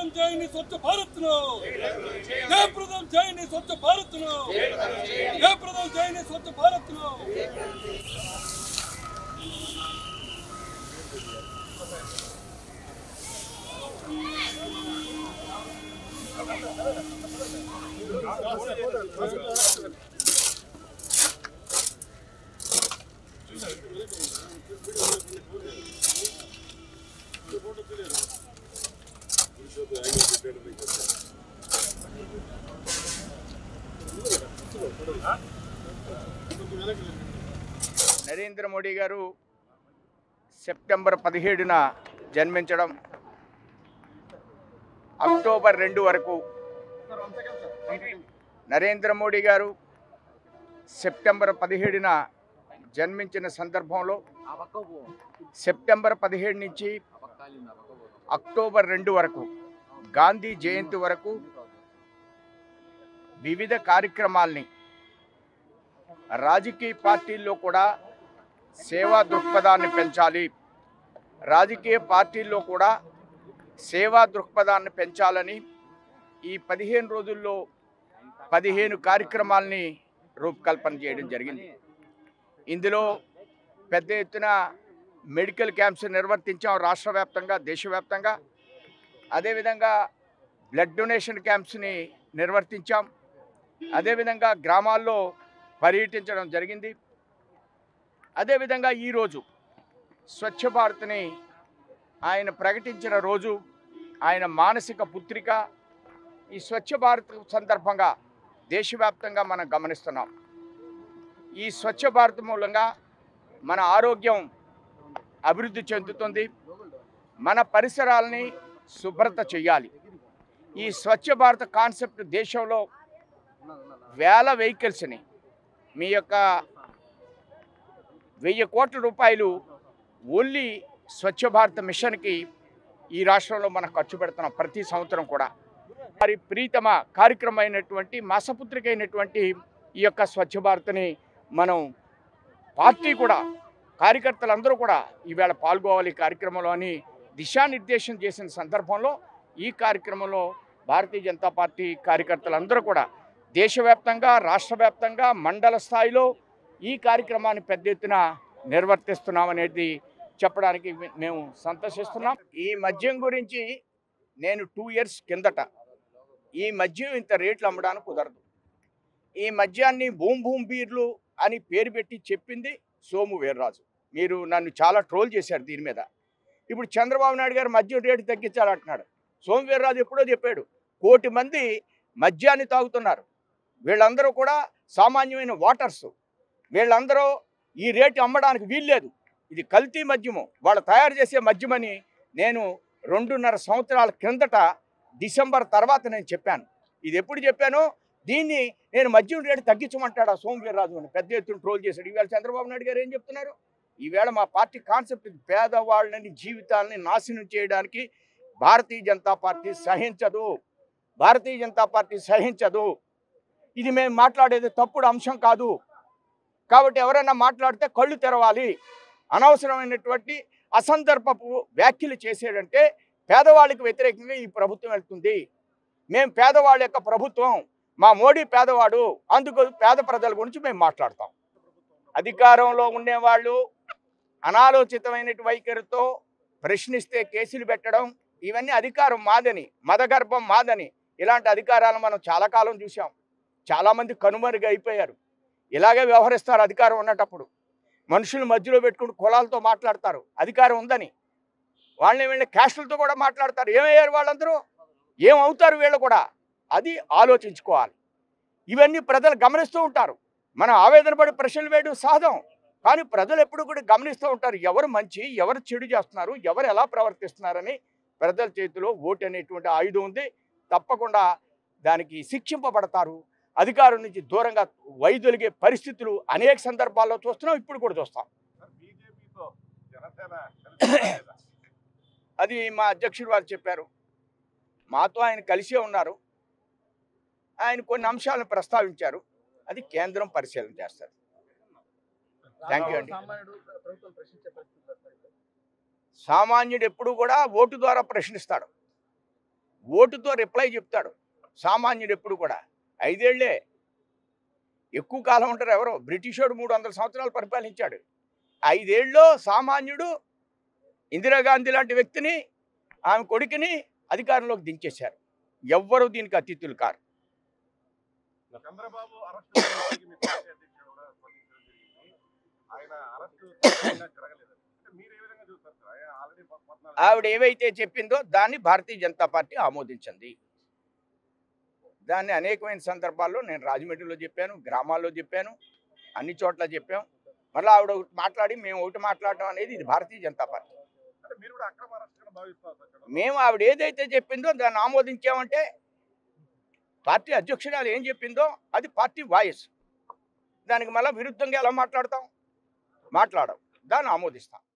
జయప్రదం జైని స్వచ్ఛ భారత్ ను జయప్రదం జైని స్వచ్ఛ భారత్ ను జయప్రదం జైని స్వచ్ఛ భారత్ ను నరేంద్ర మోడీ గారు సెప్టెంబర్ పదిహేడున జన్మించడం అక్టోబర్ రెండు వరకు నరేంద్ర మోడీ గారు సెప్టెంబర్ పదిహేడున జన్మించిన సందర్భంలో సెప్టెంబర్ పదిహేడు నుంచి అక్టోబర్ రెండు వరకు గాంధీ జయంతి వరకు వివిధ కార్యక్రమాల్ని రాజకీయ పార్టీల్లో కూడా సేవా దృక్పథాన్ని పెంచాలి రాజకీయ పార్టీల్లో కూడా సేవా దృక్పథాన్ని పెంచాలని ఈ పదిహేను రోజుల్లో పదిహేను కార్యక్రమాల్ని రూపకల్పన చేయడం జరిగింది ఇందులో పెద్ద ఎత్తున మెడికల్ క్యాంప్స్ నిర్వర్తించాం రాష్ట్ర వ్యాప్తంగా దేశవ్యాప్తంగా అదేవిధంగా బ్లడ్ డొనేషన్ క్యాంప్స్ని నిర్వర్తించాం అదేవిధంగా గ్రామాల్లో పర్యటించడం జరిగింది అదేవిధంగా ఈరోజు స్వచ్ఛ భారత్ని ఆయన ప్రకటించిన రోజు ఆయన మానసిక పుత్రిక ఈ స్వచ్ఛ భారత్ సందర్భంగా దేశవ్యాప్తంగా మనం గమనిస్తున్నాం ఈ స్వచ్ఛ భారత్ మూలంగా మన ఆరోగ్యం అభివృద్ధి చెందుతుంది మన పరిసరాలని శుభ్రత చేయాలి ఈ స్వచ్ఛ భారత్ కాన్సెప్ట్ దేశంలో వేల వెహికల్స్ని మీ యొక్క వెయ్యి కోట్ల రూపాయలు ఓన్లీ స్వచ్ఛ భారత్ మిషన్కి ఈ రాష్ట్రంలో మనం ఖర్చు పెడుతున్నాం ప్రతి సంవత్సరం కూడా మరి ప్రీతమ కార్యక్రమం అయినటువంటి మాసపుత్రిక అయినటువంటి ఈ యొక్క స్వచ్ఛ భారత్ని మనం పార్టీ కూడా కార్యకర్తలందరూ కూడా ఈవేళ పాల్గొవాలి ఈ కార్యక్రమంలో అని దిశానిర్దేశం చేసిన సందర్భంలో ఈ కార్యక్రమంలో భారతీయ జనతా పార్టీ కార్యకర్తలందరూ కూడా దేశవ్యాప్తంగా రాష్ట్ర వ్యాప్తంగా మండల స్థాయిలో ఈ కార్యక్రమాన్ని పెద్ద ఎత్తున నిర్వర్తిస్తున్నామనేది చెప్పడానికి మేము సంతోషిస్తున్నాం ఈ మద్యం గురించి నేను టూ ఇయర్స్ కిందట ఈ మద్యం ఇంత రేట్లు అమ్మడానికి కుదరదు ఈ మద్యాన్ని భూమ్ భూమ్ బీర్లు అని పేరు పెట్టి చెప్పింది సోము వీర్రాజు మీరు నన్ను చాలా ట్రోల్ చేశారు దీని మీద ఇప్పుడు చంద్రబాబు నాయుడు గారు మద్యం రేటు తగ్గించాలంటున్నాడు సోము వీర్రాజు ఎప్పుడో చెప్పాడు కోటి మంది మద్యాన్ని తాగుతున్నారు వీళ్ళందరూ కూడా సామాన్యమైన వాటర్స్ వీళ్ళందరూ ఈ రేటు అమ్మడానికి వీల్లేదు ఇది కల్తీ మద్యము వాళ్ళు తయారు చేసే మద్యమని నేను రెండున్నర సంవత్సరాల క్రిందట డిసెంబర్ తర్వాత నేను చెప్పాను ఇది ఎప్పుడు చెప్పాను దీన్ని నేను మద్యం రేటు తగ్గించమంటాడు ఆ సోమవీర్రాజు అని పెద్ద ఎత్తున ట్రోల్ చేశాడు ఈవేళ చంద్రబాబు నాయుడు గారు ఏం చెప్తున్నారు ఈవేళ మా పార్టీ కాన్సెప్ట్ ఇది పేదవాళ్ళని జీవితాలని నాశనం చేయడానికి భారతీయ జనతా పార్టీ సహించదు భారతీయ జనతా పార్టీ సహించదు ఇది మేము మాట్లాడేది తప్పుడు అంశం కాదు కాబట్టి ఎవరైనా మాట్లాడితే కళ్ళు తెరవాలి అనవసరమైనటువంటి అసందర్భపు వ్యాఖ్యలు చేసేదంటే పేదవాళ్ళకి వ్యతిరేకంగా ఈ ప్రభుత్వం వెళ్తుంది మేము పేదవాళ్ళ యొక్క ప్రభుత్వం మా మోడీ పేదవాడు అందుకు పేద ప్రజల గురించి మేము మాట్లాడతాం అధికారంలో ఉండేవాళ్ళు అనాలోచితమైన వైఖరితో ప్రశ్నిస్తే కేసులు పెట్టడం ఇవన్నీ అధికారం మాదని మదగర్భం మాదని ఇలాంటి అధికారాలు మనం చాలా కాలం చూసాం చాలామంది కనుమరుగు అయిపోయారు ఇలాగే వ్యవహరిస్తారు అధికారం ఉన్నటప్పుడు మనుషులు మధ్యలో పెట్టుకుని కులాలతో మాట్లాడతారు అధికారం ఉందని వాళ్ళని వీళ్ళని క్యాస్టులతో కూడా మాట్లాడతారు ఏమయ్యారు వాళ్ళందరూ ఏమవుతారు వీళ్ళు కూడా అది ఆలోచించుకోవాలి ఇవన్నీ ప్రజలు గమనిస్తూ ఉంటారు మనం ఆవేదన పడి ప్రశ్నలు వేయడం సహజం కానీ ప్రజలు ఎప్పుడు కూడా గమనిస్తూ ఉంటారు ఎవరు మంచి ఎవరు చెడు చేస్తున్నారు ఎవరు ఎలా ప్రవర్తిస్తున్నారని ప్రజల చేతిలో ఓటు అనేటువంటి ఆయుధం ఉంది తప్పకుండా దానికి శిక్షింపబడతారు అధికారం నుంచి దూరంగా వైదొలిగే పరిస్థితులు అనేక సందర్భాల్లో చూస్తున్నాం ఇప్పుడు కూడా చూస్తాం బీజేపీతో జనసేన కలిసి రాలేదా? అది మా అధ్యక్షుడు వారు చెప్పారు మాతో ఆయన కలిసే ఉన్నారు ఆయన కొన్ని అంశాలను ప్రస్తావించారు అది కేంద్రం పరిశీలన చేస్తారు థ్యాంక్ యూ అండి సామాన్యుడు ప్రభుత్వం ప్రశ్నించే పరిస్థితి వస్తుంది. సామాన్యుడు ఎప్పుడు కూడా ఓటు ద్వారా ప్రశ్నిస్తాడు ఓటుతో రిప్లై చెప్తాడు సామాన్యుడు ఎప్పుడు కూడా ఐదేళ్లే ఎక్కువ కాలం ఉంటారు ఎవరో బ్రిటిషోడు మూడు వందల సంవత్సరాలు పరిపాలించాడు ఐదేళ్ళలో సామాన్యుడు ఇందిరాగాంధీ లాంటి వ్యక్తిని ఆమె కొడుకుని అధికారంలోకి దించేశారు ఎవ్వరూ దీనికి అతిథులు కారు చంద్రబాబు అరెస్ట్ గురించి మీ పార్టీ అధ్యక్షుడు కూడా స్పందించడం జరిగింది ఆయన అరెస్టు సక్రమంగా జరగలేదు అంటే మీరు ఏ విధంగా చూస్తారు సార్ ఆయన ఆల్రెడీ పద్నాలుగు ఆవిడ ఏవైతే చెప్పిందో దాన్ని భారతీయ జనతా పార్టీ ఆమోదించింది దాన్ని అనేకమైన సందర్భాల్లో నేను రాజమండ్రిలో చెప్పాను గ్రామాల్లో చెప్పాను అన్ని చోట్ల చెప్పాం మళ్ళీ ఆవిడ ఒకటి మాట్లాడి మేము ఒకటి మాట్లాడడం అనేది ఇది భారతీయ జనతా పార్టీ అంటే మీరు కూడా అక్రమ అరెస్ట్ గా భావిస్తున్నారు సార్ చంద్రబాబు? మేము ఆవిడ ఏదైతే చెప్పిందో దాన్ని ఆమోదించామంటే పార్టీ అధ్యక్షురాలు ఏం చెప్పిందో అది పార్టీ వాయిస్ దానికి మళ్ళీ విరుద్ధంగా ఎలా మాట్లాడతాం మాట్లాడం దాన్ని ఆమోదిస్తాం